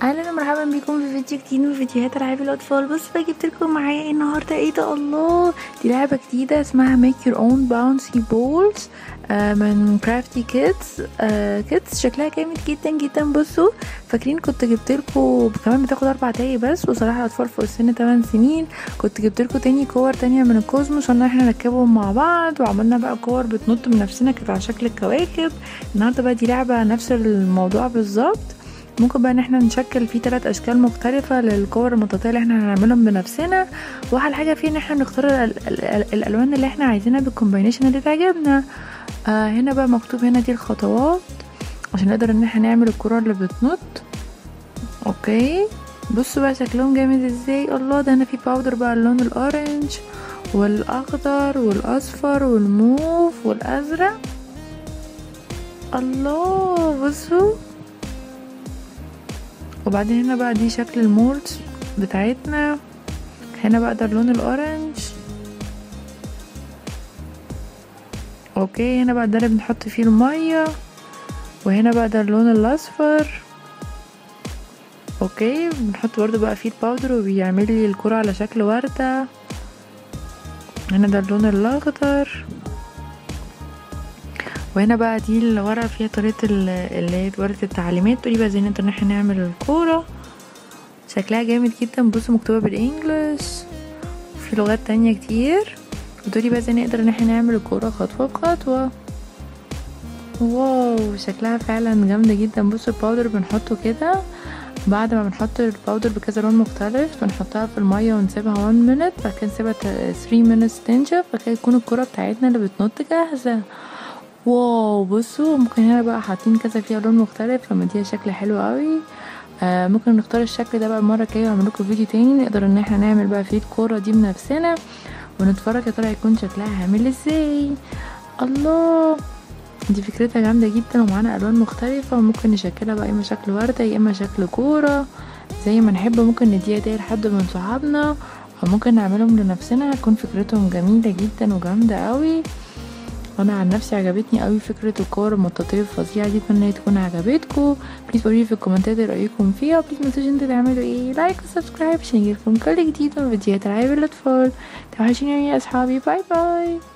اهلا ومرحبا بكم في فيديو جديد من فيديوهات العاب الاطفال بص بقى جبت لكم معايا ايه النهارده ايه ده الله دي لعبه جديده اسمها make your own bouncy balls آه من كرافتي كيدز آه كيدز شكلها جامد جدا جدا بصوا فاكرين كنت جبت لكم كمان بتاخد اربع دقايق بس وصراحه الاطفال فوق السن 8 سنين كنت جبت لكم تاني كور تانية من الكوزموس وان احنا نركبهم مع بعض وعملنا بقى كور بتنط من نفسنا كانت على شكل الكواكب النهارده بقى دي لعبه نفس الموضوع بالظبط ممكن بقى ان احنا نشكل فيه ثلاث اشكال مختلفة للكور المطاطية اللي احنا هنعملهم بنفسنا واحلى حاجة فيه ان احنا نختار ال ال ال الالوان اللي احنا عايزينها بالكومباينيشن اللي تعجبنا آه هنا بقى مكتوب هنا دي الخطوات عشان نقدر ان احنا نعمل الكرة اللي بتنط اوكي بصوا بقى شكلهم جامد ازاي الله ده هنا في باودر بقى اللون الاورنج والاخضر والاصفر والموف والازرق الله بصوا وبعدين هنا بقى دي شكل المولز بتاعتنا هنا بقى ده اللون الاورنج اوكي هنا بقى ده اللي بنحط فيه المية وهنا بقى ده اللون الاصفر اوكي بنحط برضو بقى فيه الباودر وبيعمل لي الكرة على شكل وردة هنا ده اللون الاخضر وهنا بقى دي الورقة فيها طريقة اللي هي ورقة التعليمات تقولي بقى ازاي نقدر ان احنا نعمل الكورة شكلها جامد جدا بصوا مكتوبة بالانجلش وفي لغات تانية كتير وتقولي بقى ازاي نقدر ان احنا نعمل الكورة خطوة بخطوة واو شكلها فعلا جامدة جدا بصوا الباودر بنحطه كده بعد ما بنحط الباودر بكذا لون مختلف بنحطها في المية ونسيبها 1 minute بعد كده نسيبها 3 minutes تنشف بعد كده تكون الكرة بتاعتنا اللي بتنط جاهزة واو بصوا ممكن هنا بقى حاطين كذا فيها لون مختلف فمديها شكل حلو قوي آه ممكن نختار الشكل ده بقى المره الجايه واعمل لكم فيديو تاني نقدر ان احنا نعمل بقى فيه الكوره دي بنفسنا ونتفرج يا ترى هيكون شكلها عامل ازاي الله دي فكرتها جامده جدا ومعانا الوان مختلفه وممكن نشكلها بقى اما شكل ورده يا اما شكل كوره زي ما نحب ممكن نديها دي لحد من صحابنا او ممكن نعملهم لنفسنا هتكون فكرتهم جميله جدا وجامده قوي انا عن نفسي عجبتني قوي فكره الكور المطاطيه الفظيعه دي اتمنى هي تكون عجبتكم بليز قولوا في الكومنتات رايكم فيها وبليز ما تنسوش انتوا تعملوا ايه لايك وسبسكرايب عشان يجيلكم كل جديد من فيديوهات العاب الاطفال توحشوني يا اصحابي باي باي